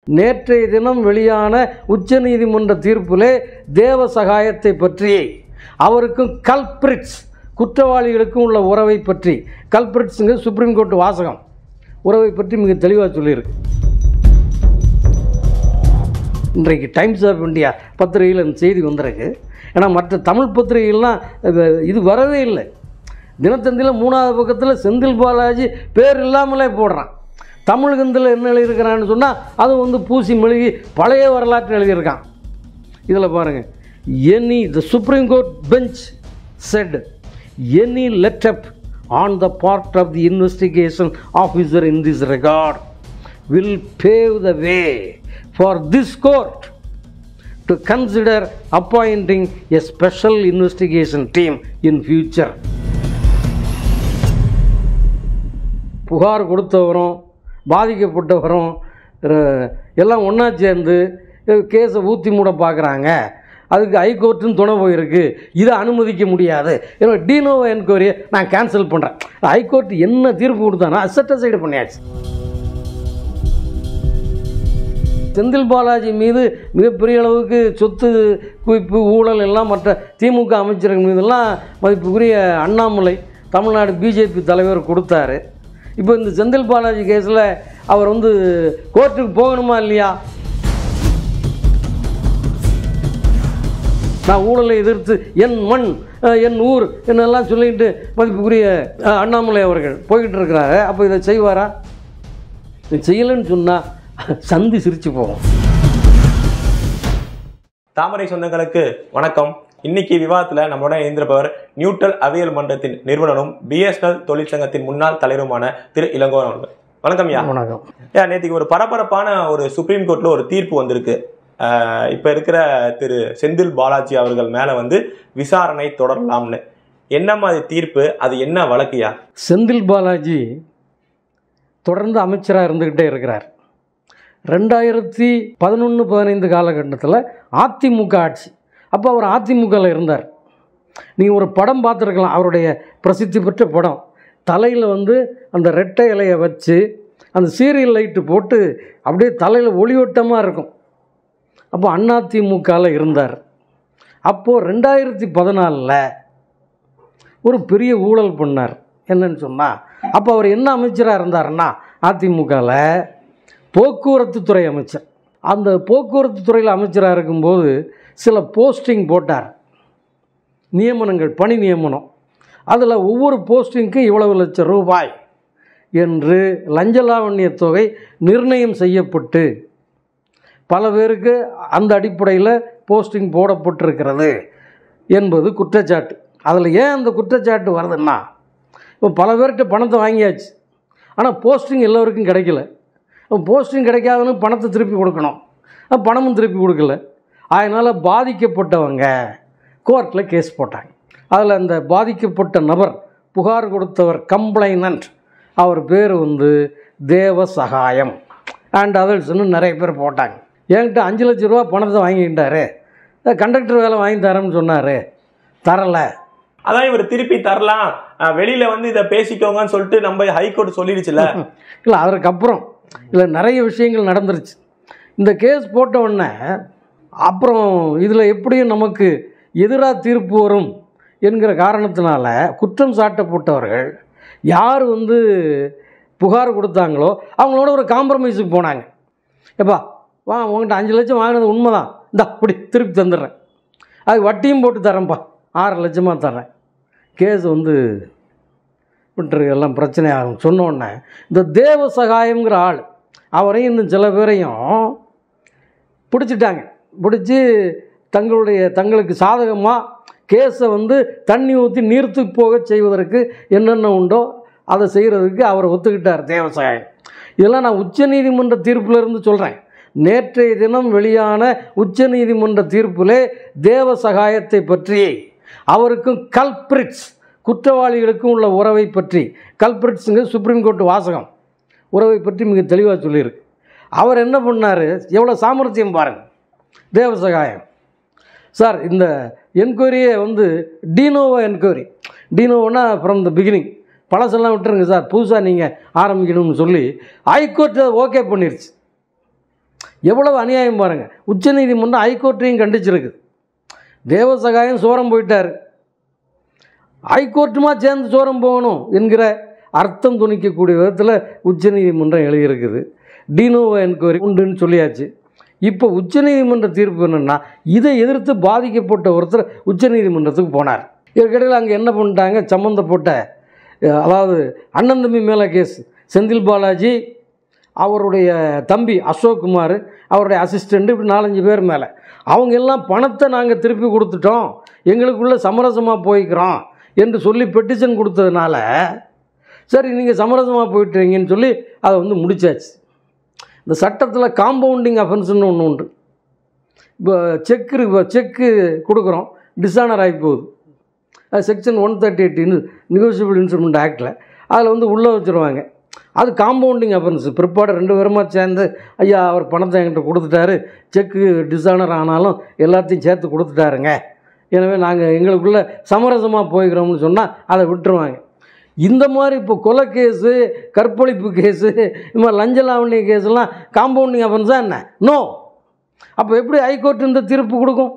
நேற்றைய தினம் வெளியான உச்சநீதிமன்ற தீர்ப்பிலே தேவ சகாயத்தை பற்றி அவருக்கும் கல்பிரிட்ஸ் குற்றவாளிகளுக்கும் உள்ள உறவை பற்றி கல்பிரிட்ஸுங்க சுப்ரீம் கோர்ட் வாசகம் உறவை பற்றி மிக தெளிவாக சொல்லியிருக்கு இன்றைக்கு டைம்ஸ் ஆஃப் இந்தியா பத்திரிகையில் இந்த செய்தி வந்திருக்கு ஏன்னா மற்ற தமிழ் பத்திரிகைகள்லாம் இது- இது வரவே இல்லை தினத்தந்தியில் மூணாவது பக்கத்தில் செந்தில் பாலாஜி பேர் இல்லாமலே போடுறான் தமிழ்கந்தில் என்ன எழுதியிருக்கிறான்னு சொன்னால் அது வந்து பூசி மெழுகி பழைய வரலாற்று எழுதியிருக்கான் இதில் பாருங்கள் any the supreme court bench set any letup on the part of the investigation officer in this record will pave the way for this court to consider appointing a special investigation team in future புகார் கொடுத்தவரும் பாதிக்கப்பட்டவரும் அஹ், எல்லாம் ஒன்றா சேர்ந்து கேஸை ஊற்றி மூட பார்க்குறாங்க அதுக்கு ஹைகோர்ட்டுன்னு துணை போயிருக்கு இதை அனுமதிக்க முடியாது ஏன்னா டீனோவோ என்கொயரியை நான் கேன்சல் பண்ணுறேன் ஹைகோர்ட் என்ன தீர்ப்பு கொடுத்தானோ அசட்டசைடு பண்ணியாச்சு செந்தில் பாலாஜி மீது மிகப்பெரிய அளவுக்கு சொத்து குவிப்பு ஊழல் எல்லாம் மற்ற திமுக அமைச்சர்கள் மீதெல்லாம் மதிப்புக்குரிய அண்ணாமலை தமிழ்நாடு பிஜேபி தலைவர் கொடுத்தாரு இப்போ இந்த செந்தில் பாலாஜி கேஸில் அவர் வந்து கோர்ட்டுக்கு போகணுமா இல்லையா நான் ஊழலை எதிர்த்து என் மண் அஹ், என் ஊர் என்னெல்லாம் சொல்லிட்டு மதிப்புக்குரிய அஹ், அண்ணாமலை அவர்கள் போய்கிட்டு இருக்கிறாரு அப்போ இதை செய்வாரா இது செய்யலைன்னு சொன்னால் சந்தி சிரிச்சு போகும் தாமரை சொந்தங்களுக்கு வணக்கம் இன்னைக்கு விவாதத்துல நம்மளோட இணைந்திருப்பவர் நியூட்ரல் அவியல் மன்றத்தின் நிறுவனரும் பிஎஸ்எல் தொழிற்சங்கத்தின் முன்னாள் தலைவருமான திரு இளங்கோவன் அவர்கள் வணக்கம் யா வணக்கம் யா நேற்றுக்கு ஒரு பரபரப்பான ஒரு சுப்ரீம் கோர்ட்ல ஒரு தீர்ப்பு வந்திருக்கு ஆஹ் இப்ப இருக்கிற திரு செந்தில் பாலாஜி அவர்கள் மேல வந்து விசாரணை தொடரலாம்னு என்ன மாதிரி தீர்ப்பு அது என்ன வழக்குயா செந்தில் பாலாஜி தொடர்ந்து அமைச்சராக இருந்துக்கிட்டே இருக்கிறார் ரெண்டாயிரத்தி பதினொன்று பதினைந்து காலகட்டத்தில் அதிமுக ஆட்சி அப்போ அவர் அதிமுகவில் இருந்தார் நீங்கள் ஒரு படம் பார்த்துருக்கலாம் அவருடைய பிரசித்தி பெற்ற படம் தலையில் வந்து அந்த ரெட்டை இலையை வச்சு அந்த சீரியல் லைட்டு போட்டு அப்படியே தலையில் ஒளிவட்டமாக இருக்கும் அப்போ அதிமுகவில் இருந்தார் அப்போது ரெண்டாயிரத்தி பதினாலில் ஒரு பெரிய ஊழல் பண்ணார் என்னன்னு சொன்னால் அப்போ அவர் என்ன அமைச்சராக இருந்தாருன்னா அதிமுகவில் போக்குவரத்து துறை அமைச்சர் அந்த போக்குவரத்து துறையில் அமைச்சராக இருக்கும்போது சில போஸ்டிங் போட்டார் நியமனங்கள் பணி நியமனம் அதில் ஒவ்வொரு போஸ்டிங்க்கும் இவ்வளவு லட்சம் ரூபாய் என்று லஞ்ச லாவண்ய தொகை நிர்ணயம் செய்யப்பட்டு பல பேருக்கு அந்த அடிப்படையில் போஸ்டிங் போடப்பட்டிருக்கிறது என்பது குற்றச்சாட்டு அதில் ஏன் அந்த குற்றச்சாட்டு வருதுன்னா இப்போ பல பேர்கிட்ட பணத்தை வாங்கியாச்சு ஆனால் போஸ்டிங் எல்லோருக்கும் கிடைக்கல இப்போ போஸ்டிங் கிடைக்காதவனு பணத்தை திருப்பி கொடுக்கணும் அப்ப பணமும் திருப்பி கொடுக்கல அதனால் பாதிக்கப்பட்டவங்க கோர்ட்டில் கேஸ் போட்டாங்க அதில் அந்த பாதிக்கப்பட்ட நபர் புகார் கொடுத்தவர் கம்ப்ளைனண்ட் அவர் பேர் வந்து தேவ சகாயம் அண்ட் அதர்ஸ்னு நிறைய பேர் போட்டாங்க என்கிட்ட அஞ்சு லட்ச ரூபா பணத்தை வாங்கிக்கிட்டாரு கண்டக்டர் வேலை வாங்கி தரேன்னு சொன்னார் தரலை அதான் இவர் திருப்பி தரலாம் ஆஹ் வெளியில வந்து இதை பேசிக்கோங்கன்னு சொல்லிட்டு நம்ம ஹைகோர்ட் சொல்லிடுச்சுல இல்லை அதற்கப்புறம் இல்லை நிறைய விஷயங்கள் நடந்துருச்சு இந்த கேஸ் போட்ட உடனே அப்புறம் இதில் எப்படியும் நமக்கு எதிராக தீர்ப்பு வரும் என்கிற காரணத்தினால குற்றம் சாட்டப்பட்டவர்கள் யார் வந்து புகார் கொடுத்தாங்களோ அவங்களோட ஒரு காம்ப்ரமைஸுக்கு போனாங்க எப்பா வா உங்கள்கிட்ட அஞ்சு லட்சம் வாங்கினது உண்மைதான் இந்தா இப்படி திருப்பி தந்துடுறேன் அது வட்டியும் போட்டு தரேன்ப்பா ஆறு லட்சமாக தர்றேன் கேஸ் வந்து விட்டுரு எல்லாம் பிரச்சனை ஆகும் சொன்ன உடனே இந்த தேவ சகாயம்ங்கிற ஆள் அவரையும் இன்னும் சில பேரையும் பிடிச்சிட்டாங்க பிடிச்சி தங்களுடைய தங்களுக்கு சாதகமாக கேஸை வந்து தண்ணி ஊற்றி நீர்த்து போக செய்வதற்கு என்னென்ன உண்டோ அதை செய்கிறதுக்கு அவர் ஒத்துக்கிட்டார் தேவசகாயம் இதெல்லாம் நான் உச்சநீதிமன்ற தீர்ப்புல இருந்து சொல்கிறேன் நேற்றைய தினம் வெளியான உச்சநீதிமன்ற தீர்ப்பிலே தேவ சகாயத்தை பற்றி அவருக்கும் கல்பிரிட்ஸ் குற்றவாளிகளுக்கும் உள்ள உறவை பற்றி கல்பிரிட்ஸுங்க சுப்ரீம் கோர்ட் வாசகம் உறவை பற்றி மிக தெளிவாக சொல்லியிருக்கு அவர் என்ன பண்ணார் எவ்வளோ சாமர்த்தியம் பாருங்கள் தேவசகாயம் சார் இந்த என்கொயரியே வந்து டீனோவோ என்கொயரி டீனோவோனா ஃப்ரம் த பிகினிங் பழசெல்லாம் விட்டுருங்க சார் புதுசாக நீங்கள் ஆரம்பிக்கணும்னு சொல்லி ஹைகோர்ட் ஓகே பண்ணிருச்சு எவ்வளவு அநியாயம் பாருங்கள் உச்சநீதிமன்றம் ஹைகோர்ட்டையும் கண்டிச்சிருக்கு தேவசகாயம் சோரம் போயிட்டார் ஹைகோர்ட்டுமா சேர்ந்து சோரம் போகணும் என்கிற அர்த்தம் துணிக்கக்கூடிய விதத்தில் உச்சநீதிமன்றம் எழுதியிருக்குது டினோவோ என்கொயரி உண்டுன்னு சொல்லியாச்சு இப்போ உச்சநீதிமன்ற தீர்ப்பு என்னென்னா இதை எதிர்த்து பாதிக்கப்பட்ட ஒருத்தர் உச்சநீதிமன்றத்துக்கு போனார் இதற்கிடையில் அங்கே என்ன பண்ணிட்டாங்க சம்மந்தப்பட்ட அஹ், அதாவது அண்ணன் தம்பி மேலே கேஸ் செந்தில் பாலாஜி அவருடைய தம்பி அசோக் குமார் அவருடைய அசிஸ்டண்ட் இப்படி நாலஞ்சு பேர் மேலே அவங்க எல்லாம் பணத்தை நாங்கள் திருப்பி கொடுத்துட்டோம் எங்களுக்குள்ளே சமரசமாக போய்க்கிறோம் என்று சொல்லி பெட்டிஷன் கொடுத்ததுனால சரி நீங்கள் சமரசமாக போயிட்டுறீங்கன்னு சொல்லி அதை வந்து முடிச்சாச்சு இந்த சட்டத்தில் காம்பவுண்டிங் அஃபென்ஸ்னு ஒன்று உண்டு இப்போ செக்கு இப்போ செக்கு கொடுக்குறோம் டிஸானர் ஆகி போகுது அது section one thirty eight negotiable instrument ஆக்டில் அதில் வந்து உள்ளே வச்சுருவாங்க அது காம்பவுண்டிங் அஃபென்ஸ் பிற்பாடு ரெண்டு பேருமா சேர்ந்து ஐயா அவர் பணத்தை என்கிட்ட கொடுத்துட்டாரு செக்கு டிஸானர் ஆனாலும் எல்லாத்தையும் சேர்த்து கொடுத்துட்டாருங்க எனவே நாங்கள் எங்களுக்குள்ளே சமரசமாக போய்க்கிறோம்னு சொன்னால் அதை விட்டுருவாங்க இந்த மாதிரி இப்போ கொலை கேஸு கற்பழிப்பு கேஸு இந்த மாதிரி லஞ்ச லாவண்ய கேஸ்லாம் காம்பவுண்டிங் அஃபென்ஸாக என்ன நோ அப்போ எப்படி ஹைகோர்ட் இந்த தீர்ப்பு கொடுக்கும்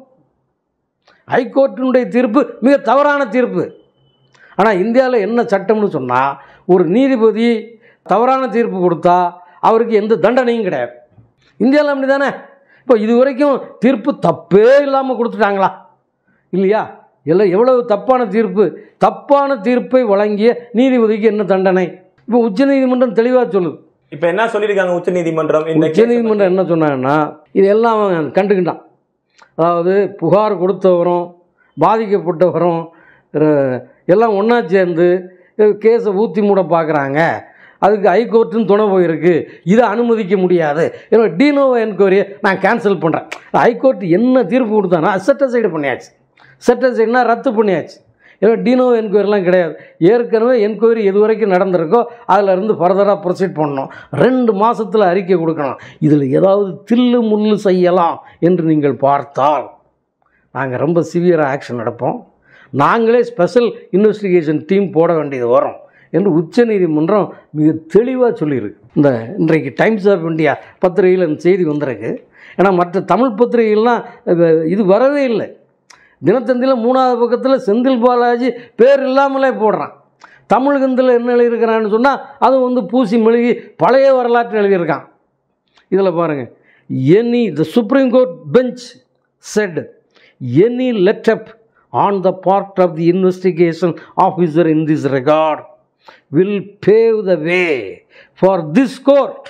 ஹைகோர்ட்டினுடைய தீர்ப்பு மிக தவறான தீர்ப்பு ஆனால் இந்தியாவில் என்ன சட்டம்னு சொன்னால் ஒரு நீதிபதி தவறான தீர்ப்பு கொடுத்தா அவருக்கு எந்த தண்டனையும் கிடையாது இந்தியாவில் அப்படி தானே இப்போ இது வரைக்கும் தீர்ப்பு தப்பே இல்லாமல் கொடுத்துட்டாங்களா இல்லையா எல்லாம் எவ்வளவு தப்பான தீர்ப்பு தப்பான தீர்ப்பை வழங்கிய நீதிபதிக்கு என்ன தண்டனை இப்போ உச்சநீதிமன்றம் தெளிவாக சொல்லுது இப்ப என்ன சொல்லியிருக்காங்க உச்சநீதிமன்றம் இந்த case- உச்சநீதிமன்றம் என்ன சொன்னாங்கன்னா இதெல்லாம் அவன் கண்டுக்கிட்டான் அதாவது புகார் கொடுத்தவரும் பாதிக்கப்பட்டவரும் ர- எல்லாம் ஒன்றா சேர்ந்து கேஸை ஊற்றி மூட பார்க்குறாங்க அதுக்கு ஹைகோர்ட்டுன்னு துணை போயிருக்கு இதை அனுமதிக்க முடியாது ஏன்னா டீனோவோ என்கொயரியை நான் கேன்சல் பண்ணுறேன் ஹைகோர்ட் என்ன தீர்ப்பு கொடுத்தானோ செட்டசைடு பண்ணியாச்சு செட்டசைடுனா ரத்து பண்ணியாச்சு ஏன்னா டீனோ என்கொயரிலாம் கிடையாது ஏற்கனவே என்கொயரி எது வரைக்கும் நடந்திருக்கோ அதில் இருந்து ஃபர்தராக ப்ரொசீட் பண்ணணும் ரெண்டு மாதத்தில் அறிக்கை கொடுக்கணும் இதில் ஏதாவது தில்லு முள்ளு செய்யலாம் என்று நீங்கள் பார்த்தால் நாங்கள் ரொம்ப சிவியராக ஆக்ஷன் எடுப்போம் நாங்களே ஸ்பெஷல் இன்வெஸ்டிகேஷன் டீம் போட வேண்டியது வரும் என்று உச்சநீதிமன்றம் மிக தெளிவாக சொல்லியிருக்கு இந்த இன்றைக்கு டைம்ஸ் ஆஃப் இந்தியா பத்திரிகையில் இந்த செய்தி வந்திருக்கு ஏன்னா மற்ற தமிழ் பத்திரிகைகள்லாம் இது- இது வரவே இல்லை தினத்தந்தியில் மூணாவது பக்கத்தில் செந்தில் பாலாஜி பேர் இல்லாமலே போடுறான் தமிழ்கந்தில் என்ன எழுதியிருக்கிறான்னு சொன்னால் அதுவும் வந்து பூசி மெழுகி பழைய வரலாற்று எழுதியிருக்கான் இதில் பாருங்கள் any the supreme court bench set any letup on the part of the investigation officer in this record will pave the way for this court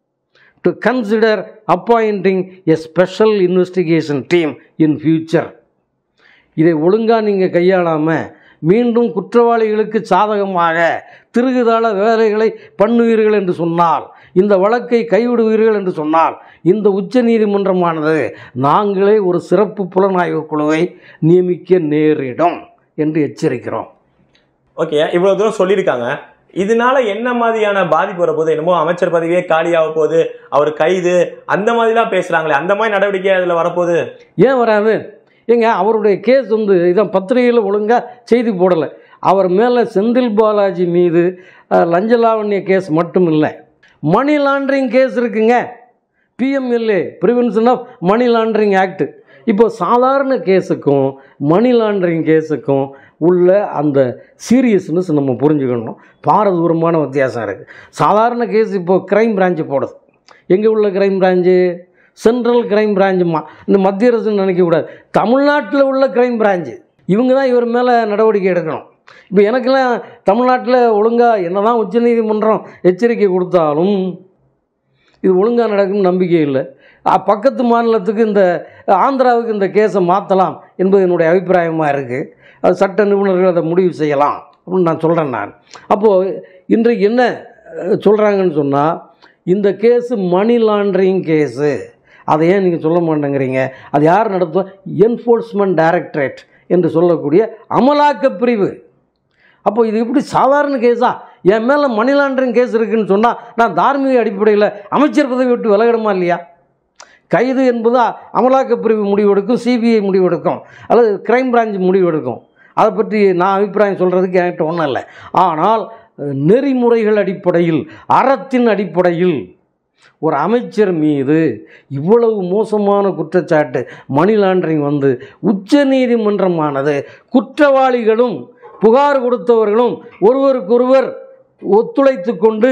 to consider appointing a special investigation team in future இதை ஒழுங்காக நீங்கள் கையாளாமல் மீண்டும் குற்றவாளிகளுக்கு சாதகமாக திருகுதாள வேலைகளை பண்ணுவீர்கள் என்று சொன்னால் இந்த வழக்கை கைவிடுவீர்கள் என்று சொன்னால் இந்த உச்ச நீதிமன்றமானது நாங்களே ஒரு சிறப்பு புலனாய்வு குழுவை நியமிக்க நேரிடும் என்று எச்சரிக்கிறோம் ஓகே இவ்வளவு தூரம் சொல்லியிருக்காங்க இதனால என்ன மாதிரியான பாதிப்பு வரப்போகுது என்னமோ அமைச்சர் பதவியே காலியாக போகுது அவர் கைது அந்த மாதிரிலாம் பேசுறாங்களே அந்த மாதிரி நடவடிக்கை அதுல வரப்போகுது ஏன் வராது ஏங்க அவருடைய கேஸ் வந்து இதான் பத்திரிகையில் ஒழுங்காக செய்தி போடலை அவர் மேலே செந்தில் பாலாஜி மீது அஹ், லஞ்ச லாவண்ய கேஸ் மட்டும் இல்லை மணி லாண்ட்ரிங் கேஸ் இருக்குங்க PMLA prevention of money laundering act இப்போ சாதாரண கேஸுக்கும் மணி லாண்ட்ரிங் கேஸுக்கும் உள்ள அந்த சீரியஸ்னஸ் நம்ம புரிஞ்சுக்கணும் பாரதூரமான வித்தியாசம் இருக்குது சாதாரண கேஸ் இப்போ க்ரைம் பிரான்ச்சு போடுது எங்கே உள்ள க்ரைம் பிரான்ச்சு சென்ட்ரல் க்ரைம் பிரான்ச்சுமா இந்த மத்திய அரசுன்னு நினைக்கக்கூடாது தமிழ்நாட்டில் உள்ள க்ரைம் பிரான்ச்சு இவங்க தான் இவர் மேலே நடவடிக்கை எடுக்கணும் இப்போ எனக்கெல்லாம் தமிழ்நாட்டில் ஒழுங்காக என்ன தான் உச்சநீதிமன்றம் எச்சரிக்கை கொடுத்தாலும் இது ஒழுங்காக நடக்கும்னு நம்பிக்கை இல்லை அ, பக்கத்து மாநிலத்துக்கு இந்த ஆந்திராவுக்கு இந்த கேஸை மாற்றலாம் என்பது என்னுடைய அபிப்பிராயமாக இருக்குது அது சட்ட நிபுணர்கள் அதை முடிவு செய்யலாம் அப்படின்னு நான் சொல்கிறேன் நான் அப்போது இன்றைக்கு என்ன சொல்கிறாங்கன்னு சொன்னால் இந்த கேஸு மணி லாண்ட்ரிங் கேஸு அதை ஏன் நீங்கள் சொல்ல மாட்டேங்கிறீங்க அது யார் நடத்துவா என்ஃபோர்ஸ்மெண்ட் டைரக்டரேட் என்று சொல்லக்கூடிய அமலாக்கப் பிரிவு அப்போ இது எப்படி சாதாரண கேஸா என் மேலே மணி லாண்டரிங் கேஸ் இருக்குன்னு சொன்னால் நான் தார்மீக அடிப்படையில் அமைச்சர் பதவி விட்டு விலகிடுமா இல்லையா கைது என்பது அமலாக்கப் பிரிவு முடிவெடுக்கும் சிபிஐ முடிவெடுக்கும் அல்லது கிரைம் பிரான்ச் முடிவெடுக்கும் அதை பற்றி நான் அபிப்பிராயம் சொல்கிறதுக்கு என்கிட்ட ஒன்றும் இல்லை ஆனால் அஹ், நெறிமுறைகள் அடிப்படையில் அறத்தின் அடிப்படையில் ஒரு அமைச்சர் மீது இவ்வளவு மோசமான குற்றச்சாட்டு மணி லாண்டரிங் வந்து உச்ச நீதிமன்றமானது குற்றவாளிகளும் புகார் கொடுத்தவர்களும் ஒருவருக்கொருவர் ஒத்துழைத்து கொண்டு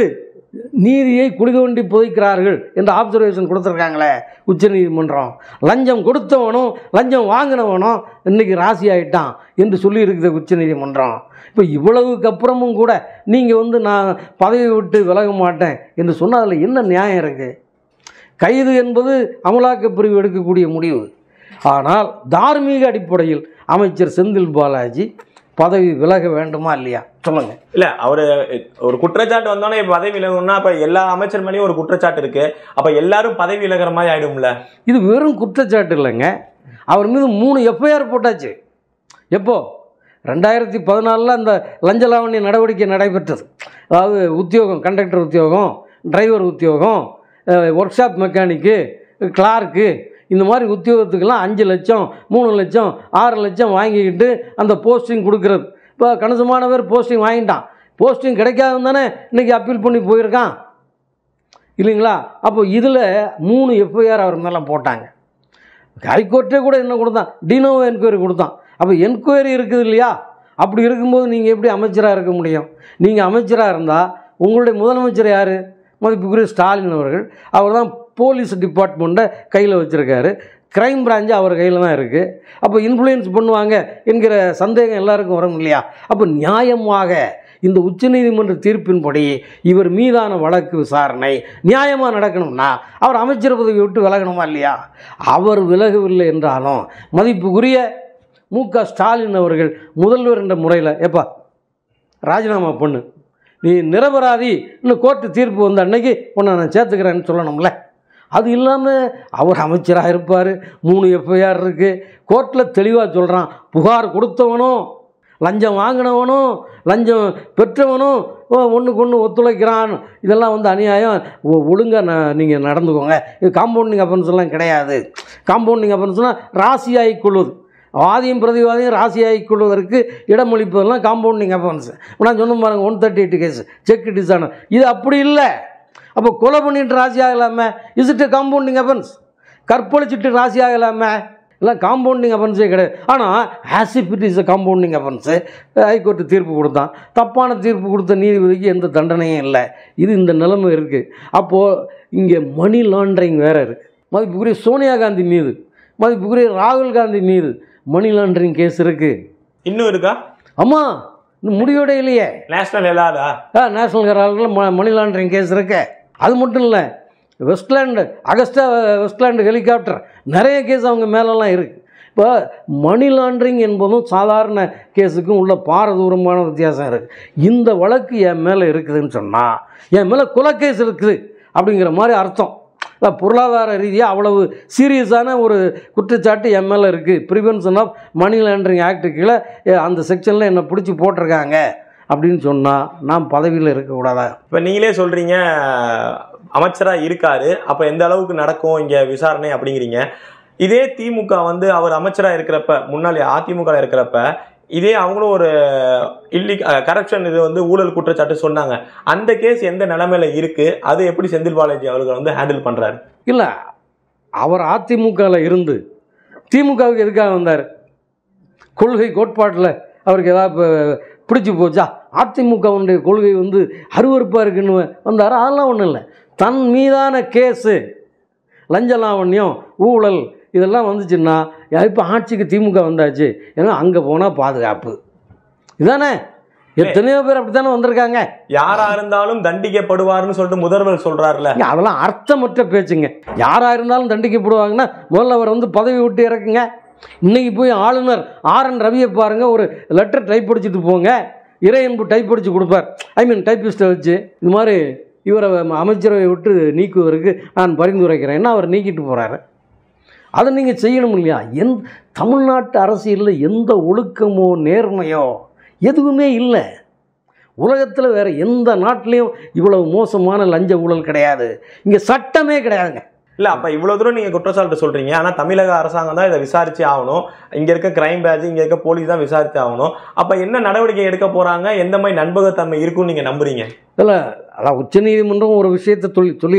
நீதியை குளிதோண்டி புதைக்கிறார்கள் என்ற ஆப்சர்வேஷன் கொடுத்துருக்காங்களே உச்சநீதிமன்றம் லஞ்சம் கொடுத்தவனும் லஞ்சம் வாங்கினவனும் இன்னைக்கு ராசி ஆயிட்டான் என்று சொல்லியிருக்குது உச்சநீதிமன்றம் இப்போ இவ்வளவுக்கு அப்புறமும் கூட நீங்கள் வந்து நான் பதவி விட்டு விலக மாட்டேன் என்று சொன்னால் அதில் என்ன நியாயம் இருக்குது கைது என்பது அமலாக்கப் பிரிவு எடுக்கக்கூடிய முடிவு ஆனால் தார்மீக அடிப்படையில் அமைச்சர் செந்தில் பாலாஜி பதவி விலக வேண்டுமா இல்லையா சொல்லுங்கள் இல்ல அவரு ஒரு குற்றச்சாட்டு வந்தோடனே இப்ப பதவி விலகணும்னா அப்ப எல்லா அமைச்சர் மேலேயும் ஒரு குற்றச்சாட்டு இருக்கு அப்ப எல்லாரும் பதவி விலகிற மாதிரி ஆயிடும்ல இது வெறும் குற்றச்சாட்டு இல்லைங்க அவர் மீது மூணு எஃப்ஐஆர் போட்டாச்சு எப்போ ரெண்டாயிரத்தி பதினாலில் அந்த லஞ்ச லாவண்ய நடவடிக்கை நடைபெற்றது அதாவது உத்தியோகம் கண்டக்டர் உத்தியோகம் டிரைவர் உத்தியோகம் ஒர்க் ஷாப் மெக்கானிக்கு கிளார்க்கு இந்த மாதிரி உத்தியோகத்துக்கெல்லாம் அஞ்சு லட்சம் மூணு லட்சம் ஆறு லட்சம் வாங்கிக்கிட்டு அந்த போஸ்டிங் கொடுக்கறது இப்போ கணிசமான பேர் போஸ்டிங் வாங்கிட்டான் போஸ்டிங் கிடைக்காதுன்னு தானே இன்றைக்கி அப்பீல் பண்ணி போயிருக்கான் இல்லைங்களா அப்போ இதில் மூணு எஃப்ஐஆர் அவர் மேலே போட்டாங்க ஹைகோர்ட்டே கூட என்ன கொடுத்தான் டினோ என்கொயரி கொடுத்தான் அப்போ என்கொயரி இருக்குது இல்லையா அப்படி இருக்கும்போது நீங்கள் எப்படி அமைச்சராக இருக்க முடியும் நீங்கள் அமைச்சராக இருந்தால் உங்களுடைய முதலமைச்சர் யார் மதிப்புக்குரிய ஸ்டாலின் அவர்கள் அவர் தான் போலீஸ் டிபார்ட்மெண்ட்டை கையில் வச்சுருக்காரு கிரைம் பிரான்ச்சு அவர் கையில் தான் இருக்குது அப்போ இன்ஃப்ளூயன்ஸ் பண்ணுவாங்க என்கிற சந்தேகம் எல்லாருக்கும் வரும் இல்லையா அப்போ நியாயமாக இந்த உச்சநீதிமன்ற தீர்ப்பின்படி இவர் மீதான வழக்கு விசாரணை நியாயமாக நடக்கணும்னா அவர் அமைச்சர் பதவி விட்டு விலகணுமா இல்லையா அவர் விலகவில்லை என்றாலும் மதிப்புக்குரிய மு க ஸ்டாலின் அவர்கள் முதல்வர் என்ற முறையில் எப்பா ராஜினாமா பண்ணு நீ நிரபராதி இன்னும் கோர்ட்டு தீர்ப்பு வந்த அன்னைக்கு உன்னை நான் சேர்த்துக்கிறேன்னு சொல்லணும்ல அது இல்லாமல் அவர் அமைச்சராக இருப்பார் மூணு எஃப்ஐஆர் இருக்குது கோர்ட்டில் தெளிவாக சொல்கிறான் புகார் கொடுத்தவனும் லஞ்சம் வாங்கினவனும் லஞ்சம் பெற்றவனும் ஒன்றுக்கு ஒன்று ஒத்துழைக்கிறான் இதெல்லாம் வந்து அநியாயம் ஒழுங்காக நான் நீங்கள் நடந்துக்கோங்க இது காம்பவுண்டிங் அஃபென்ஸ் எல்லாம் கிடையாது காம்பவுண்டிங் அஃபென்ஸ்னால் ராசியாகிக் கொள்வது வாதியும் பிரதிவாதியும் ராசியாகிக் கொள்வதற்கு இடமளிப்பதெல்லாம் காம்பவுண்டிங் அஃபென்ஸ் நான் சொன்ன பாருங்க one thirty eight case cheque dishonour இது அப்படி இல்லை அப்போ கொலை பண்ணிட்டு ராசி ஆகலாமே இஸ் இட் காம்பவுண்டிங் அஃபென்ஸ் கற்பழிச்சிட்டு ராசி ஆகலாமே இல்லை காம்பவுண்டிங் அஃபென்ஸே கிடையாது ஆனால் as if it is a compounding offence high court தீர்ப்பு கொடுத்தான் தப்பான தீர்ப்பு கொடுத்த நீதிபதிக்கு எந்த தண்டனையும் இல்லை இது இந்த நிலைமை இருக்குது அப்போது இங்கே மணி லாண்டரிங் வேறு இருக்குது மதிப்புக்குரிய சோனியா காந்தி மீது மதிப்புக்குரிய ராகுல் காந்தி மீது மணி லாண்டரிங் கேஸ் இருக்குது இன்னும் இருக்கா ஆமாம் இன்னும் முடிவோட இல்லையே நேஷனல் எல்லாதா ஆ நேஷனல் ஹெரால்டில் ம மணி லாண்டரிங் கேஸ் இருக்கு அது மட்டும் இல்லை வெஸ்ட்லேண்டு அகஸ்டா வெஸ்ட்லேண்டு ஹெலிகாப்டர் நிறைய கேஸ் அவங்க மேலெல்லாம் இருக்குது இப்போ மணி லாண்டரிங் என்பதும் சாதாரண கேஸுக்கும் உள்ள பாரதூரமான வித்தியாசம் இருக்குது இந்த வழக்கு என் மேலே இருக்குதுன்னு சொன்னால் என் மேலே குலக்கேஸ் இருக்குது அப்படிங்கிற மாதிரி அர்த்தம் அதான் பொருளாதார ரீதியாக அவ்வளவு சீரியஸான ஒரு குற்றச்சாட்டு என் மேலே இருக்குது prevention of money laundering act கீழே எ, அந்த செக்ஷனில் என்னை பிடிச்சி போட்டிருக்காங்க அப்படின்னு சொன்னால் நான் பதவியில் இருக்கக்கூடாதா இப்ப நீங்களே சொல்றீங்க அமைச்சரா இருக்காரு அப்ப எந்த அளவுக்கு நடக்கும் இங்க விசாரணை அப்படிங்கிறீங்க இதே திமுக வந்து அவர் அமைச்சரா இருக்கிறப்ப முன்னாடி அதிமுக இருக்கிறப்ப இதே அவங்களும் ஒரு இல்லி கரப்ஷன் இது வந்து ஊழல் குற்றச்சாட்டு சொன்னாங்க அந்த கேஸ் எந்த நிலைமையில இருக்கு அது எப்படி செந்தில் பாலாஜி அவர்கள் வந்து ஹேண்டில் பண்றாரு இல்லை அவர் அதிமுகவில் இருந்து திமுகவுக்கு எதுக்காக வந்தார் கொள்கை கோட்பாட்டில் அவருக்கு ஏதாவது இப்போ பிடிச்சி போச்சா அதிமுகவுடைய கொள்கை வந்து அருவருப்பாக இருக்குன்னு வந்தார் அதெல்லாம் ஒன்றும் இல்லை தன் மீதான கேஸு லஞ்ச லாவண்யம் ஊழல் இதெல்லாம் வந்துச்சுன்னா இப்போ ஆட்சிக்கு திமுக வந்தாச்சு ஏன்னா அங்கே போனால் பாதுகாப்பு இதானே எத்தனையோ பேர் அப்படி தானே வந்திருக்காங்க யாரா இருந்தாலும் தண்டிக்கப்படுவார்னு சொல்லிட்டு முதல்வர் சொல்றாருல ஏங்க, அதெல்லாம் அர்த்தமற்ற பேச்சுங்க யாராக இருந்தாலும் தண்டிக்கப்படுவாங்கன்னா முதல்ல அவர் வந்து பதவி விட்டு இறக்குங்க இன்னைக்கு போய் ஆளுநர் ஆர் என் ரவியை பாருங்க ஒரு லெட்டர் டைப் அடிச்சுட்டு போங்க இறையன்பு டைப் அடிச்சு கொடுப்பார் ஐ மீன் டைப்பிஸ்ட்டை வச்சு இது மாதிரி இவரை அமைச்சரவை விட்டு நீக்குவதற்கு நான் பரிந்துரைக்கிறேன்னா அவர் நீக்கிட்டு போகிறாரு அதை நீங்கள் செய்யணும் இல்லையா எந் தமிழ்நாட்டு அரசியலில் எந்த ஒழுக்கமோ நேர்மையோ எதுவுமே இல்லை உலகத்தில் வேறு எந்த நாட்டிலையும் இவ்வளவு மோசமான லஞ்ச ஊழல் கிடையாது இங்கே சட்டமே கிடையாதுங்க இல்ல அப்ப இவ்வளவு தூரம் நீங்க குற்றச்சாட்டு சொல்றீங்க ஆனா தமிழக அரசாங்கம் தான் இதை விசாரிச்சு ஆகணும் இங்க இருக்க கிரைம் பேட்ச் இங்க இருக்க போலீஸ் தான் விசாரிச்சு ஆகணும் அப்ப என்ன நடவடிக்கை எடுக்க போறாங்க எந்த மாதிரி நண்பகத்தன்மை இருக்கும்னு நீங்க நம்புறீங்க இதில் அதான் உச்சநீதிமன்றம் ஒரு விஷயத்தை சொல்லி சொல்லியிருக்கு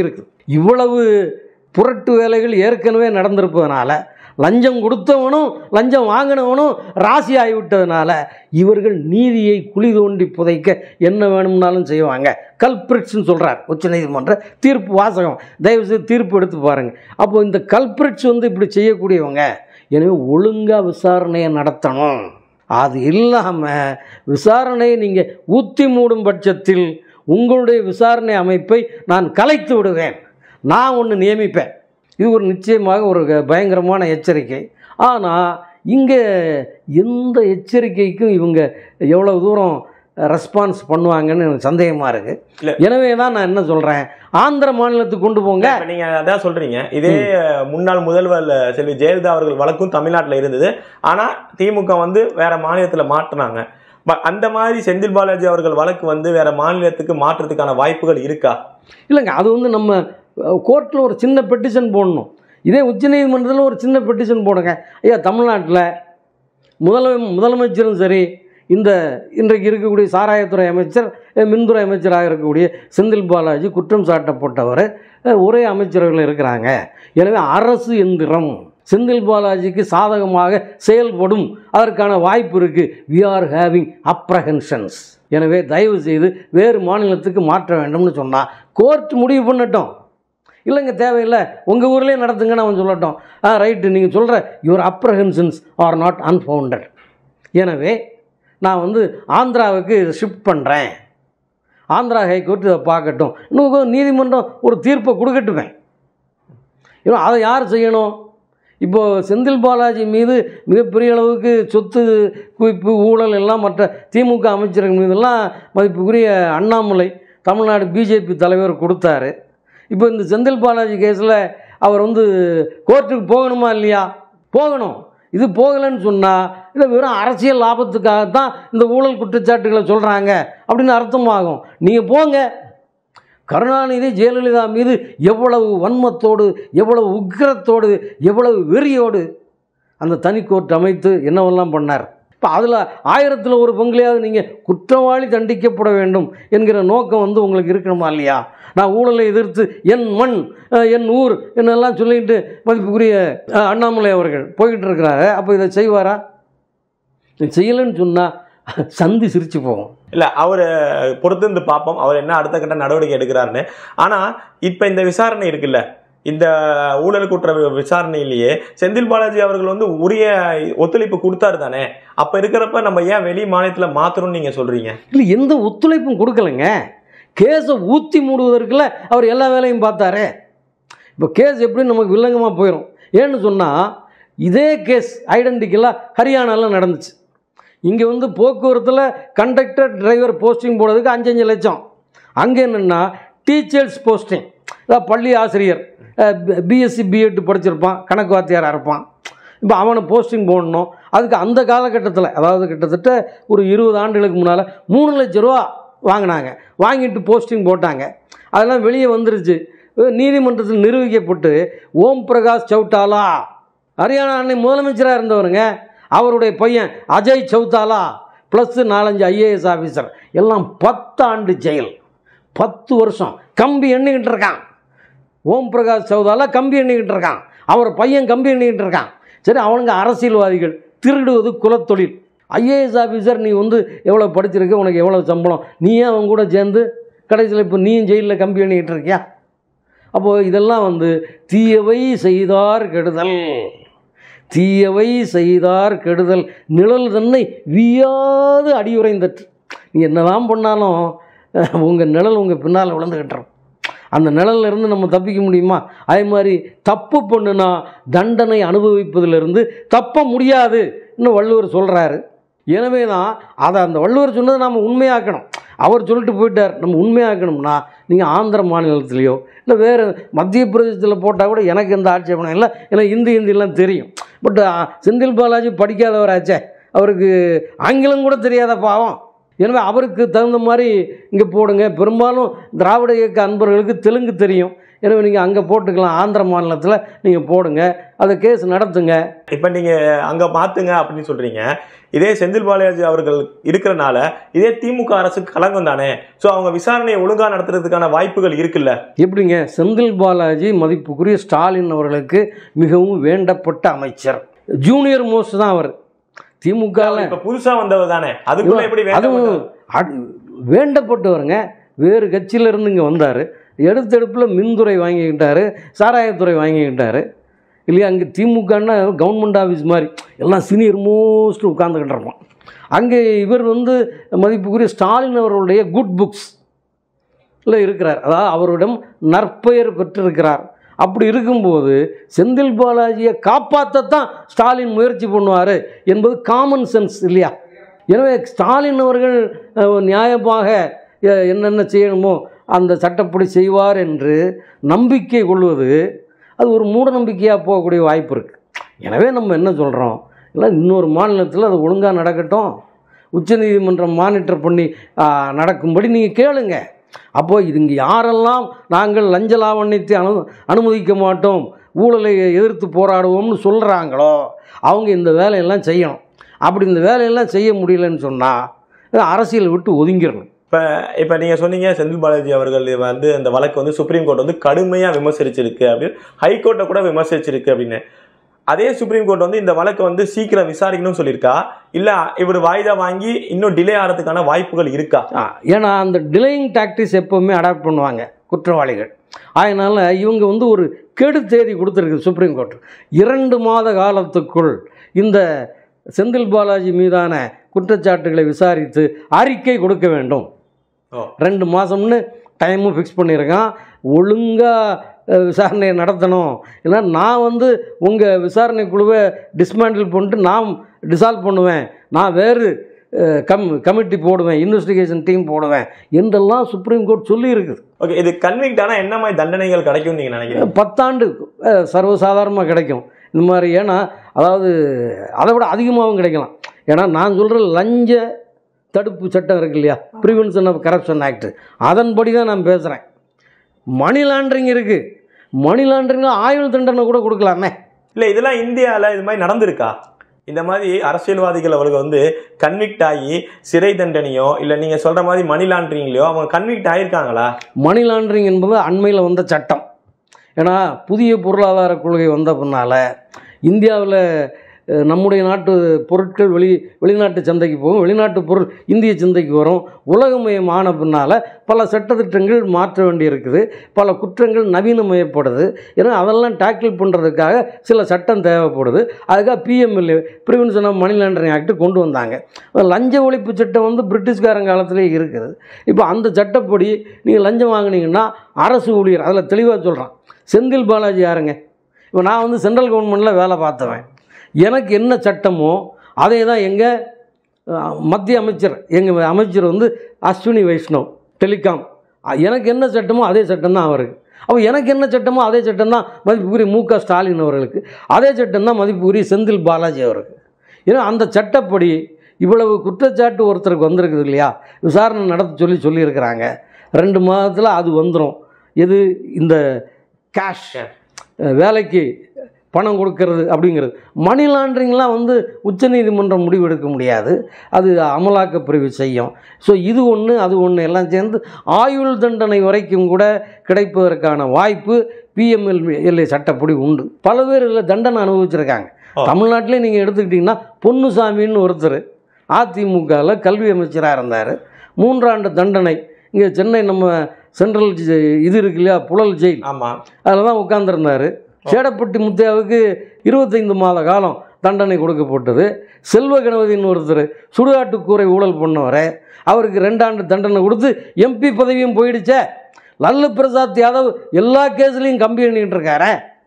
இவ்வளவு புரட்டு வேலைகள் ஏற்கனவே நடந்திருப்பதனால லஞ்சம் கொடுத்தவனும் லஞ்சம் வாங்கினவனும் ராசி ஆகிவிட்டதுனால இவர்கள் நீதியை குழி தோண்டி புதைக்க என்ன வேணும்னாலும் செய்வாங்க கல்பிரிட்ஸ்னு சொல்கிறார் உச்சநீதிமன்ற தீர்ப்பு வாசகம் தயவுசெய்து தீர்ப்பு எடுத்து பாருங்கள் அப்போ இந்த கல்பிரிட்ஸ் வந்து இப்படி செய்யக்கூடியவங்க எனவே ஒழுங்காக விசாரணையை நடத்தணும் அது இல்லாமல் விசாரணையை நீங்கள் ஊற்றி மூடும் பட்சத்தில் உங்களுடைய விசாரணை அமைப்பை நான் கலைத்து விடுவேன் நான் ஒன்று நியமிப்பேன் இது ஒரு நிச்சயமாக ஒரு க- பயங்கரமான எச்சரிக்கை ஆனால் இங்கே எந்த எச்சரிக்கைக்கும் இவங்க எவ்வளோ தூரம் ரெஸ்பான்ஸ் பண்ணுவாங்கன்னு எனக்கு சந்தேகமாக இல்ல. இருக்குது எனவே தான் நான் என்ன சொல்கிறேன் ஆந்திர மாநிலத்துக்கு கொண்டு போங்க இப்ப நீங்க அதான் சொல்றீங்க இதே முன்னாள் முதல்வர் செல்வி ஜெயலலிதா அவர்கள் வழக்கும் தமிழ்நாட்டுல இருந்தது ஆனா திமுக வந்து வேற மாநிலத்துல மாட்டுனாங்க ப- அந்த மாதிரி செந்தில் பாலாஜி அவர்கள் வழக்கு வந்து வேற மாநிலத்துக்கு மாற்றுறதுக்கான வாய்ப்புகள் இருக்கா இல்லைங்க அது வந்து நம்ம கோர்ட்டில் ஒரு சின்ன பெட்டிஷன் போடணும் இதே உச்சநீதிமன்றத்தில் ஒரு சின்ன பெட்டிஷன் போடுங்க ஐயா தமிழ்நாட்டில் முதல முதலமைச்சரும் சரி இந்த இன்றைக்கு இருக்கக்கூடிய சாராயத்துறை அமைச்சர் அஹ், மின்துறை அமைச்சராக இருக்கக்கூடிய செந்தில் பாலாஜி குற்றம் சாட்டப்பட்டவர் அஹ், ஒரே அமைச்சர்கள் இருக்கிறாங்க எனவே அரசு எந்திரம் செந்தில் பாலாஜிக்கு சாதகமாக செயல்படும் அதற்கான வாய்ப்பு இருக்குது வி ஆர் ஹேவிங் அப்ரஹென்ஷன்ஸ் எனவே தயவு செய்து வேறு மாநிலத்துக்கு மாற்ற வேண்டும்னு சொன்னால் கோர்ட் முடிவு பண்ணட்டும் இல்லைங்க தேவையில்லை உங்கள் ஊர்லேயே நடத்துங்கன்னு அவன் சொல்லட்டும் ஆ ரைட்டு நீங்கள் சொல்கிற your apprehensions are not unfounded எனவே நான் வந்து ஆந்திராவுக்கு ஷிஃப்ட் பண்ணுறேன் ஆந்திரா ஹைகோர்ட் இதை பார்க்கட்டும் இன்னும் கொஞ்சம் நீதிமன்றம் ஒரு தீர்ப்பை கொடுக்கட்டுமே ஏன்னா அதை யார் செய்யணும் இப்போது செந்தில் பாலாஜி மீது மிகப்பெரிய அளவுக்கு சொத்து குவிப்பு ஊழல் எல்லாம் மற்ற திமுக அமைச்சர்கள் மீதெல்லாம் மதிப்புக்குரிய அண்ணாமலை தமிழ்நாடு பிஜேபி தலைவர் கொடுத்தாரு இப்போ இந்த செந்தில் பாலாஜி கேஸில் அவர் வந்து கோர்ட்டுக்கு போகணுமா இல்லையா போகணும் இது போகலைன்னு சொன்னால் இல்லை வெறும் அரசியல் லாபத்துக்காகத்தான் இந்த ஊழல் குற்றச்சாட்டுகளை சொல்கிறாங்க அப்படின்னு அர்த்தமாகும் நீங்கள் போங்க கருணாநிதி ஜெயலலிதா மீது எவ்வளவு வன்மத்தோடு எவ்வளவு உக்கிரத்தோடு எவ்வளவு வெறியோடு அந்த தனி கோர்ட் அமைத்து என்னவெல்லாம் பண்ணார் இப்போ அதில் ஆயிரத்தில் ஒரு பங்குலையாவது நீங்கள் குற்றவாளி தண்டிக்கப்பட வேண்டும் என்கிற நோக்கம் வந்து உங்களுக்கு இருக்கணுமா இல்லையா நான் ஊழலை எதிர்த்து என் மண் அஹ், என் ஊர் என்னெல்லாம் சொல்லிட்டு மதிப்புக்குரிய அஹ், அண்ணாமலை அவர்கள் போய்கிட்டு இருக்கிறாரு அப்போ இதை செய்வாரா செய்யலைன்னு சொன்னால் சந்தி சிரிச்சு போகும் இல்ல அவர் பொறுத்து இருந்து பார்ப்போம் அவர் என்ன அடுத்த கட்ட நடவடிக்கை எடுக்கிறாருன்னு ஆனா இப்ப இந்த விசாரணை இருக்குல்ல இந்த ஊழல் குற்ற வி- விசாரணையிலேயே செந்தில் பாலாஜி அவர்கள் வந்து உரிய ஒத்துழைப்பு கொடுத்தாரு தானே அப்ப இருக்கிறப்ப நம்ம ஏன் வெளி மாநிலத்துல மாத்தணும்னு நீங்க சொல்றீங்க இல்லை எந்த ஒத்துழைப்பும் கொடுக்கலைங்க கேஸை ஊற்றி மூடுவதற்குள்ள அவர் எல்லா வேலையும் பார்த்தாரே இப்போ கேஸ் எப்படி நமக்கு வில்லங்கமாக போயிடும் ஏன்னு சொன்னால் இதே கேஸ் ஐடென்டிக்கலாக ஹரியானாவில் நடந்துச்சு இங்கே வந்து போக்குவரத்தில் கண்டக்டர் டிரைவர் போஸ்டிங் போடுறதுக்கு அஞ்சஞ்சு லட்சம் அங்கே என்னென்னா டீச்சர்ஸ் போஸ்டிங் அதாவது பள்ளி ஆசிரியர் பிஎஸ்சி பிஎட் படிச்சிருப்பான் கணக்கு வாத்தியாராக இருப்பான் இப்போ அவனை போஸ்டிங் போடணும் அதுக்கு அந்த காலகட்டத்தில் அதாவது கிட்டத்தட்ட ஒரு இருபது ஆண்டுகளுக்கு முன்னால் மூணு லட்ச ரூபா வாங்கினாங்க வாங்கிட்டு போஸ்டிங் போட்டாங்க அதெல்லாம் வெளியே வந்துருச்சு அஹ் நீதிமன்றத்தில் நிரூபிக்கப்பட்டு ஓம் பிரகாஷ் சௌட்டாலா ஹரியானா அன்னை முதலமைச்சராக இருந்தவருங்க அவருடைய பையன் அஜய் சௌத்தாலா ப்ளஸ் நாலஞ்சு ஐஏஎஸ் ஆஃபீஸர் எல்லாம் பத்தாண்டு ஜெயில் பத்து வருஷம் கம்பி எண்ணிக்கிட்டு இருக்கான் ஓம் பிரகாஷ் சௌதாலா கம்பி எண்ணிக்கிட்டு இருக்கான் அவர் பையன் கம்பி எண்ணிக்கிட்டு இருக்கான் சரி அவனுங்க அரசியல்வாதிகள் திருடுவது குலத்தொழில் ஐஏஎஸ் ஆஃபீஸர் நீ வந்து எவ்வளோ படிச்சிருக்க உனக்கு எவ்வளோ சம்பளம் நீ ஏன் அவன் கூட சேர்ந்து கடைசியில் இப்போ நீயும் ஜெயிலில் கம்பி எண்ணிக்கிட்டு இருக்கியா அப்போது இதெல்லாம் வந்து தீயவை செய்தார் கெடுதல் தீயவை செய்தார் கெடுதல் நிழல் தன்னை வியாது அடியுறைந்தற்று நீ என்னதான் பண்ணாலும் உங்கள் நிழல் உங்கள் பின்னால் விழுந்துக்கிட்டுரும் அந்த நிழல்ல இருந்து நம்ம தப்பிக்க முடியுமா அதே மாதிரி தப்பு பண்ணுனா தண்டனை அனுபவிப்பதிலிருந்து தப்ப முடியாது இன்னும் வள்ளுவர் சொல்கிறாரு எனவே தான் அதை அந்த வள்ளுவர் சொன்னதை நாம் உண்மையாக்கணும் அவர் சொல்லிட்டு போயிட்டார் நம்ம உண்மையாக்கணும்னா நீங்கள் ஆந்திர மாநிலத்திலையோ இல்லை வேறு மத்திய பிரதேசத்தில் போட்டால் கூட எனக்கு எந்த ஆட்சேபனம் இல்லை ஏன்னா ஹிந்தி ஹிந்திலாம் தெரியும் பட் செந்தில் பாலாஜி படிக்காதவராச்சே அவருக்கு ஆங்கிலம் கூட தெரியாத பாவம் எனவே அவருக்கு தகுந்த மாதிரி இங்கே போடுங்க பெரும்பாலும் திராவிட இயக்க அன்பர்களுக்கு தெலுங்கு தெரியும் எனவே நீங்கள் அங்கே போட்டுக்கலாம் ஆந்திர மாநிலத்தில் நீங்கள் போடுங்க அதை கேஸ் நடத்துங்க இப்போ நீங்கள் அங்கே மாற்றுங்க அப்படின்னு சொல்கிறீங்க இதே செந்தில் பாலாஜி அவர்கள் இருக்கிறனால இதே திமுக அரசுக்கு களங்கம் தானே ஸோ அவங்க விசாரணையை ஒழுங்காக நடத்துறதுக்கான வாய்ப்புகள் இருக்குல்ல எப்படிங்க செந்தில் பாலாஜி மதிப்புக்குரிய ஸ்டாலின் அவர்களுக்கு மிகவும் வேண்டப்பட்ட அமைச்சர் ஜூனியர் மோஸ்ட் தான் அவர் திமுகவில் இப்போ புதுசாக வந்தவர் தானே அதுக்குள்ள எப்படி அதுவும் வேண்டாம் அடு- வேண்டப்பட்டவருங்க வேறு கட்சியில இருந்து இங்கே வந்தார் எடுத்தெடுப்பில் மின்துறை வாங்கிக்கிட்டாரு சாராயத்துறை வாங்கிக்கிட்டாரு இல்லையா அங்கே திமுகன்னா கவர்மெண்ட் ஆஃபீஸ் மாதிரி எல்லாம் சீனியர் மோஸ்ட் உட்காந்துக்கிட்டு இருப்போம் அங்கே இவர் வந்து மதிப்புக்குரிய ஸ்டாலின் அவர்களுடைய குட் புக்ஸ் இல்லை இருக்கிறார் அதாவது அவரிடம் நற்பெயர் பெற்றிருக்கிறார் அப்படி இருக்கும்போது செந்தில் பாலாஜியை காப்பாற்றத்தான் ஸ்டாலின் முயற்சி பண்ணுவார் என்பது காமன் சென்ஸ் இல்லையா எனவே ஸ்டாலின் அவர்கள் அஹ், நியாயமாக அஹ், என்னென்ன செய்யணுமோ அந்த சட்டப்படி செய்வார் என்று நம்பிக்கை கொள்வது அது ஒரு மூட நம்பிக்கையாக போகக்கூடிய வாய்ப்பு இருக்குது எனவே நம்ம என்ன சொல்கிறோம் இல்லை இன்னொரு மாநிலத்தில் அது ஒழுங்காக நடக்கட்டும் உச்சநீதிமன்றம் மானிட்டர் பண்ணி ஆ, நடக்கும்படி நீங்கள் கேளுங்க அப்போ இது இங்கே யாரெல்லாம் நாங்கள் லஞ்ச லாவண்யத்தை அனு அனுமதிக்க மாட்டோம் ஊழலை எதிர்த்து போராடுவோம்னு சொல்கிறாங்களோ அவங்க இந்த வேலையெல்லாம் செய்யணும் அப்படி இந்த வேலையெல்லாம் செய்ய முடியலன்னு சொன்னால் அரசியல் விட்டு ஒதுங்கிடணும் இப்போ நீங்கள் சொன்னீங்க செந்தில் பாலாஜி அவர்கள் வந்து அந்த வழக்கு வந்து சுப்ரீம் கோர்ட் வந்து கடுமையாக விமர்சிச்சிருக்கு அப்படின்னு ஹைகோர்ட்டை கூட விமர்சிச்சிருக்கு அப்படின்னு அதே சுப்ரீம் கோர்ட் வந்து இந்த வழக்கை வந்து சீக்கிரம் விசாரிக்கணும்னு சொல்லியிருக்கா இல்லை இவர் வாய்தா வாங்கி இன்னும் டிலே ஆகிறதுக்கான வாய்ப்புகள் இருக்கா ஆ, ஏன்னா அந்த டிலேயிங் டாக்டிஸ் எப்போவுமே அடாப்ட் பண்ணுவாங்க குற்றவாளிகள் அதனால் இவங்க வந்து ஒரு கெடு தேதி கொடுத்துருக்கு சுப்ரீம் கோர்ட் இரண்டு மாத காலத்துக்குள் இந்த செந்தில் பாலாஜி மீதான குற்றச்சாட்டுகளை விசாரித்து அறிக்கை கொடுக்க வேண்டும் ஓ. ரெண்டு மாதம்னு டைமும் ஃபிக்ஸ் பண்ணியிருக்கான் ஒழுங்காக விசாரணையை நடத்தணும் இல்லைன்னா நான் வந்து உங்கள் விசாரணை குழுவை டிஸ்மேண்டில் பண்ணிட்டு நான் டிசால்வ் பண்ணுவேன் நான் வேறு அஹ், கம் கமிட்டி போடுவேன் இன்வெஸ்டிகேஷன் டீம் போடுவேன் என்றெல்லாம் சுப்ரீம் கோர்ட் சொல்லியிருக்குது ஓகே இது கன்விக்ட் ஆனால் என்ன மாதிரி தண்டனைகள் கிடைக்கும்னு நீங்கள் நினைக்கிறீங்க பத்தாண்டு அஹ், சர்வசாதாரணமாக கிடைக்கும் இந்த மாதிரி ஏன்னா அதாவது அதை விட அதிகமாகவும் கிடைக்கலாம் ஏன்னா நான் சொல்கிற லஞ்ச தடுப்பு சட்டம் இருக்கு இல்லையா ப்ரிவென்ஷன் ஆஃப் கரப்ஷன் ஆக்ட் அதன்படி தான் நான் பேசுகிறேன் மணி லாண்ட்ரிங் இருக்குது மணி லாண்ட்ரிங்கில் ஆயுள் தண்டனை கூட கொடுக்கலாமே இல்லை இதெல்லாம் இந்தியாவில் இது மாதிரி நடந்திருக்கா இந்த மாதிரி அரசியல்வாதிகள் அவர்கள் வந்து கன்விக்ட் ஆகி சிறை தண்டனையோ இல்லை நீங்கள் சொல்கிற மாதிரி மணி லாண்ட்ரிங்லையோ அவங்க கன்விக்ட் ஆகியிருக்காங்களா மணி லாண்ட்ரிங் என்பது அண்மையில் வந்த சட்டம் ஏன்னா புதிய பொருளாதார கொள்கை வந்த பின்னால் இந்தியாவில் அஹ், நம்முடைய நாட்டு பொருட்கள் வெளி வெளிநாட்டு சந்தைக்கு போகும் வெளிநாட்டு பொருள் இந்திய சந்தைக்கு வரும் உலகமயம் ஆன பின்னால் பல சட்டத்திட்டங்கள் மாற்ற வேண்டியிருக்குது பல குற்றங்கள் நவீனமயப்படுது ஏன்னா அதெல்லாம் டேக்கிள் பண்ணுறதுக்காக சில சட்டம் தேவைப்படுது அதுக்காக PMLA prevention of money laundering act கொண்டு வந்தாங்க லஞ்ச ஒழிப்பு சட்டம் வந்து பிரிட்டிஷ்காரன் காலத்திலே இருக்குது இப்போ அந்த சட்டப்படி நீங்கள் லஞ்சம் வாங்குனீங்கன்னா அரசு ஊழியர் அதில் தெளிவாக சொல்கிறான் செந்தில் பாலாஜி யாருங்க இப்போ நான் வந்து சென்ட்ரல் கவர்மெண்ட்டில் வேலை பார்த்தவன் எனக்கு என்ன சட்டமோ அதே தான் எங்கள் மத்திய அமைச்சர் எங்கள் அமைச்சர் வந்து அஸ்வினி வைஷ்ணவ் டெலிகாம் அ- எனக்கு என்ன சட்டமோ அதே சட்டம் தான் அவருக்கு அப்போ எனக்கு என்ன சட்டமோ அதே சட்டம் தான் மதிப்புக்குரிய மு க ஸ்டாலின் அவர்களுக்கு அதே சட்டம் தான் மதிப்புக்குரிய செந்தில் பாலாஜி அவருக்கு ஏன்னா அந்த சட்டப்படி இவ்வளவு குற்றச்சாட்டு ஒருத்தருக்கு வந்திருக்குது இல்லையா விசாரணை நடத்த சொல்லி சொல்லியிருக்கிறாங்க ரெண்டு மாதத்தில் அது வந்துடும் இது இந்த கேஷ் வேலைக்கு பணம் கொடுக்கறது அப்படிங்கிறது மணி லாண்ட்ரிங்லாம் வந்து உச்சநீதிமன்றம் முடிவெடுக்க முடியாது அது அமலாக்க பிரிவு செய்யும் ஸோ இது ஒன்று அது ஒன்று எல்லாம் சேர்ந்து ஆயுள் தண்டனை வரைக்கும் கூட கிடைப்பதற்கான வாய்ப்பு பிஎம்எல்ஏ சட்டப்படி உண்டு பல பேர் இதில் தண்டனை அனுபவிச்சிருக்காங்க ஓ. தமிழ்நாட்டிலே நீங்கள் எடுத்துக்கிட்டிங்கன்னா பொன்னுசாமின்னு ஒருத்தர் அதிமுகவில் கல்வி அமைச்சராக இருந்தார் மூன்றாண்டு தண்டனை இங்கே சென்னை நம்ம சென்ட்ரல் ஜெ- இது இருக்கு இல்லையா புழல் ஜெயில் ஆமாம் அதில் தான் உட்காந்துருந்தார் சேடப்பட்டி முத்தையாவுக்கு இருபத்தைந்து மாத காலம் தண்டனை கொடுக்கப்பட்டது செல்வ கணபதினு ஒருத்தர் சுடுகாட்டுக்கூரை ஊழல் பண்ணவரை அவருக்கு ரெண்டாண்டு தண்டனை கொடுத்து எம்பி பதவியும் போயிடுச்சே லல்லு பிரசாத் யாதவ் எல்லா கேஸ்லேயும் கம்பி எண்ணிக்கிட்டு இருக்காரே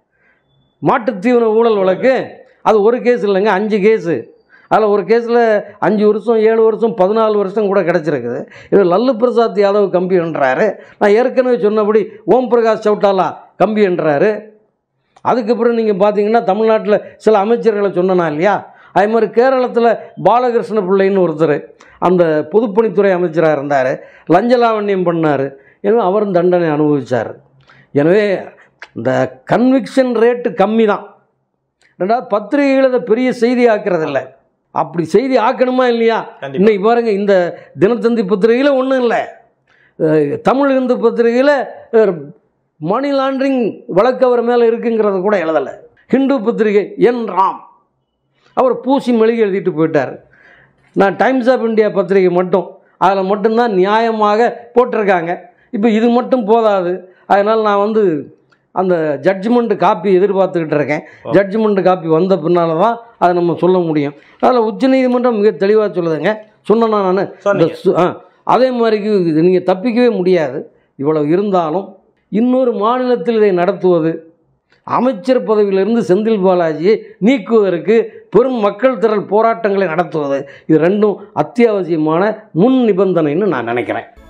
மாட்டுத் தீவன ஊழல் வழக்கு அது ஒரு கேஸ் இல்லைங்க அஞ்சு கேஸு அதில் ஒரு கேஸில் அஞ்சு வருஷம் ஏழு வருஷம் பதினாலு வருஷம் கூட கிடச்சிருக்குது இது லல்லு பிரசாத் யாதவ் கம்பி என்றாரு நான் ஏற்கனவே சொன்னபடி ஓம் பிரகாஷ் சவுட்டாலா கம்பி என்றாரு அதுக்கப்புறம் நீங்கள் பார்த்தீங்கன்னா தமிழ்நாட்டில் சில அமைச்சர்களை சொன்னனா இல்லையா அதே மாதிரி கேரளத்தில் பாலகிருஷ்ண பிள்ளைன்னு ஒருத்தர் அந்த பொதுப்பணித்துறை அமைச்சராக இருந்தார் லஞ்ச லாவண்யம் பண்ணார் ஏன்னா அவரும் தண்டனை அனுபவிச்சார் எனவே இந்த கன்விக்ஷன் ரேட்டு கம்மி தான் ரெண்டாவது பத்திரிகைகள் அதை பெரிய செய்தி ஆக்குறதில்ல அப்படி செய்தி ஆக்கணுமா இல்லையா கண்டிப்பா இன்னைக்கு பாருங்க இந்த தினத்தந்தி பத்திரிகையில் ஒன்றும் இல்லை அஹ் தமிழ் இந்து பத்திரிகையில் மணி லாண்ட்ரிங் வழக்கு அவர் மேலே இருக்குங்கிறத கூட எழுதலை ஹிந்து பத்திரிகை என் ராம் அவர் பூசி மெழுகி எழுதிட்டு போயிட்டார் நான் டைம்ஸ் ஆஃப் இந்தியா பத்திரிகை மட்டும் அதில் மட்டும்தான் நியாயமாக போட்டிருக்காங்க இப்போ இது மட்டும் போதாது அதனால் நான் வந்து அந்த ஜட்ஜ்மெண்ட் காப்பி எதிர்பார்த்துக்கிட்டு இருக்கேன் ஜட்ஜ்மெண்ட் காப்பி வந்த பின்னால் தான் அதை நம்ம சொல்ல முடியும் அதில் உச்சநீதிமன்றம் மிக தெளிவாக சொல்லுதுங்க சொன்னேன்னா நான் இந்த சொன்னீங்க சு- ஆ அதே மாதிரி இது நீங்கள் தப்பிக்கவே முடியாது இவ்வளவு இருந்தாலும் இன்னொரு மாநிலத்தில் இதை நடத்துவது அமைச்சர் பதவியிலிருந்து செந்தில் பாலாஜியை நீக்குவதற்கு பெரும் மக்கள் திரள் போராட்டங்களை நடத்துவது இது ரெண்டும் அத்தியாவசியமான முன் நிபந்தனைன்னு நான் நினைக்கிறேன்